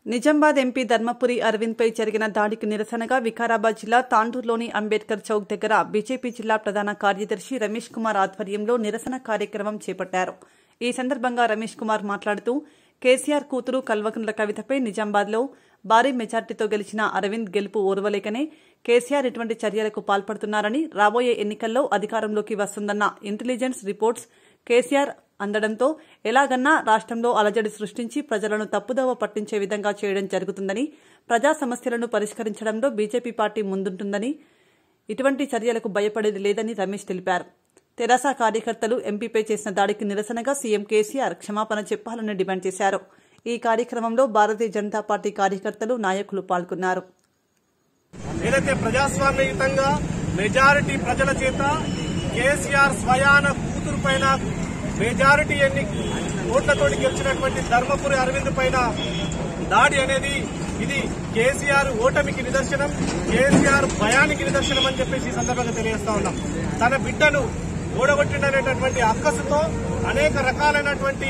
Nizamabad MP Dharmapuri అరవింద్పై జరిగిన దాడికి నిరసనగా వికారాబాద్ జిల్లా తాండూరులోని అంబేద్కర్ చౌక్ దగ్గర బీజేపీ జిల్లా ప్రధాన కార్యదర్శి రమేష్ కుమార్ ఆధ్వర్యంలో నిరసన కార్యక్రమం చేపట్టారు ఈ సందర్భంగా రమేష్ కుమార్ మాట్లాడుతూ కేసీఆర్ కూతురు కల్వకుంట్ల కవితపై నిజామాబాద్లో భారీ మెజార్టీతో గెలిచిన అరవింద్ గెలుపు ఓర్వలేకనే కేసీఆర్ ఇటువంటి చర్యలకు పాల్పడుతున్నారని రాబోయే ఎన్నికల్లో అధికారంలోకి వస్తుందన్న ఇంటెలిజెన్స్ రిపోర్ట్స్ కేసీఆర్ అందడంతో ఎలాగన్నా రాష్ట్రంలో అలజడి సృష్టించి ప్రజలను తప్పుదోవ పట్టించే విధంగా చేయడం జరుగుతుందని ప్రజా సమస్యలను పరిష్కరించడంలో బీజేపీ పార్టీ ముందుంటుందని ఇటువంటి చర్యలకు భయపడేది లేదని రమేష్ తెలిపారు తెరాస కార్యకర్తలు ఎంపీపై చేసిన దాడికి నిరసనగా సీఎం కేసీఆర్ క్షమాపణ చెప్పాలని డిమాండ్ చేశారు ఈ కార్యక్రమంలో భారతీయ జనతా పార్టీ కార్యకర్తలు నాయకులు పాల్గొన్నారు ఏదైతే ప్రజాస్వామ్యయుతంగా మెజారిటీ ప్రజల చేత కేసీఆర్ స్వయాన కూతురు పైన మెజారిటీ ఎన్ని ఓట్లతోటి గెలిచినటువంటి ధర్మపురి అరవింద్ పైన దాడి అనేది ఇది కేసీఆర్ ఓటమికి నిదర్శనం కేసీఆర్ భయానికి నిదర్శనం అని చెప్పేసి ఈ సందర్భంగా తెలియజేస్తా ఉన్నాం తన బిడ్డను ఓడగొట్టినటువంటి అక్కసుతో అనేక రకాలైనటువంటి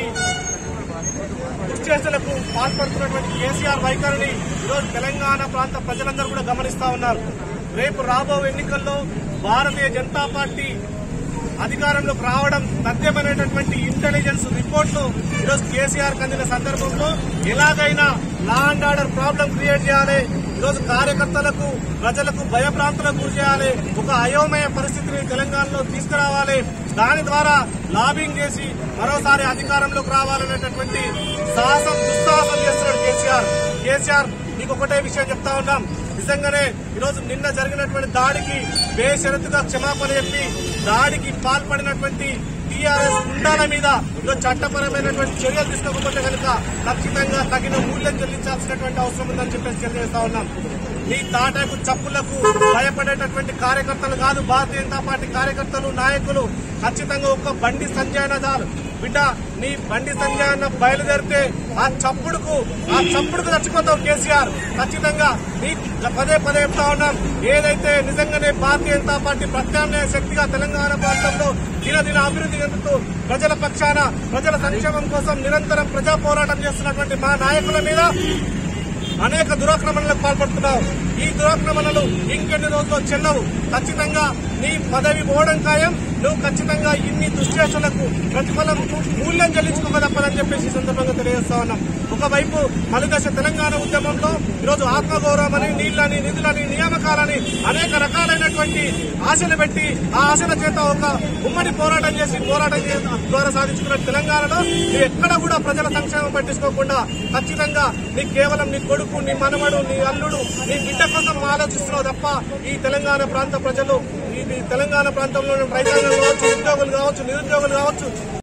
దుశ్చేష్టలకు పాల్పడుతున్నటువంటి కేసీఆర్ వైఖరిని ఈరోజు తెలంగాణ ప్రాంత ప్రజలందరూ కూడా గమనిస్తా ఉన్నారు రేపు రాబో ఎన్నికల్లో భారతీయ జనతా పార్టీ అధికారంలోకి రావడం తథ్యమైనటువంటి ఇంటెలిజెన్స్ రిపోర్ట్లు ఈరోజు కేసీఆర్ అందిన సందర్భంలో ఎలాగైనా law and order problem create చేయాలి ఈరోజు కార్యకర్తలకు ప్రజలకు భయభ్రాంతులకు గురి చేయాలి ఒక అయోమయ పరిస్థితిని తెలంగాణలో తీసుకురావాలి దాని ద్వారా లాబింగ్ చేసి మరోసారి అధికారంలోకి రావాలనేటటువంటి సాహసం దుస్సాహసం చేస్తున్నాడు కేసీఆర్ కేసీఆర్ మీకు ఒకటే విషయం చెప్తా ఉన్నాం నిజంగానే ఈరోజు నిన్న జరిగినటువంటి దాడికి బేషరతుగా క్షమాపణ చెప్పి దాడికి పాల్పడినటువంటి టీఆర్ఎస్ గుండాల మీద ఈరోజు చట్టపరమైనటువంటి చర్యలు తీసుకోకపోతే కనుక ఖచ్చితంగా తగిన మూల్యం చెల్లించాల్సినటువంటి అవసరం ఉందని చెప్పేసి తెలియజేస్తా ఉన్నాం మీ తాటాకు చప్పులకు భయపడేటటువంటి కార్యకర్తలు కాదు భారతీయ జనతా పార్టీ కార్యకర్తలు నాయకులు ఖచ్చితంగా ఒక బండి సంజయన చాలు బిడ్డ నీ బండి సంజయన బయలుదేరితే ఆ చప్పుడుకు ఆ చప్పుడుకు చచ్చిపోతావు కేసీఆర్ ఖచ్చితంగా నీ పదే పదే చెప్తా ఉన్నాం ఏదైతే నిజంగానే భారతీయ జనతా పార్టీ ప్రత్యామ్నాయ శక్తిగా తెలంగాణ ప్రాంతంలో దినదిన అభివృద్ధి చెందుతూ ప్రజల పక్షాన ప్రజల సంక్షేమం కోసం నిరంతరం ప్రజా పోరాటం చేస్తున్నటువంటి మా నాయకుల మీద అనేక దురాక్రమణలకు పాల్పడుతున్నావు ఈ దురాక్రమణలు ఇంకెన్ని రోజుల్లో చెల్లవు ఖచ్చితంగా నీ పదవి పోవడం ఖాయం నువ్వు ఖచ్చితంగా ఇన్ని దుశ్చేష్టలకు ప్రతిఫలం మూల్యం చెల్లించుకోక తప్పదని చెప్పేసి ఈ సందర్భంగా తెలియజేస్తా ఉన్నాం ఒకవైపు మలుదశ తెలంగాణ ఉద్యమంలో ఈరోజు ఆత్మగౌరవం అని నీళ్లని నిధులని నియామకాలని అనేక రకాలైనటువంటి ఆశలు పెట్టి ఆ ఆశల చేత ఒక ఉమ్మడి పోరాటం చేసి పోరాటం చే- ద్వారా సాధించుకున్న తెలంగాణలో నువ్వు ఎక్కడ కూడా ప్రజల సంక్షేమం పట్టించుకోకుండా ఖచ్చితంగా నీ కేవలం నీ కొడుకు నీ మనవడు నీ అల్లుడు నీ బిడ్డ కోసం ఆలోచిస్తున్నావు తప్ప ఈ తెలంగాణ ప్రాంత ప్రజలు ఈ ఈ తెలంగాణ ప్రాంతంలో రైతాంగం కావచ్చు ఉద్యోగులు కావచ్చు నిరుద్యోగులు కావచ్చు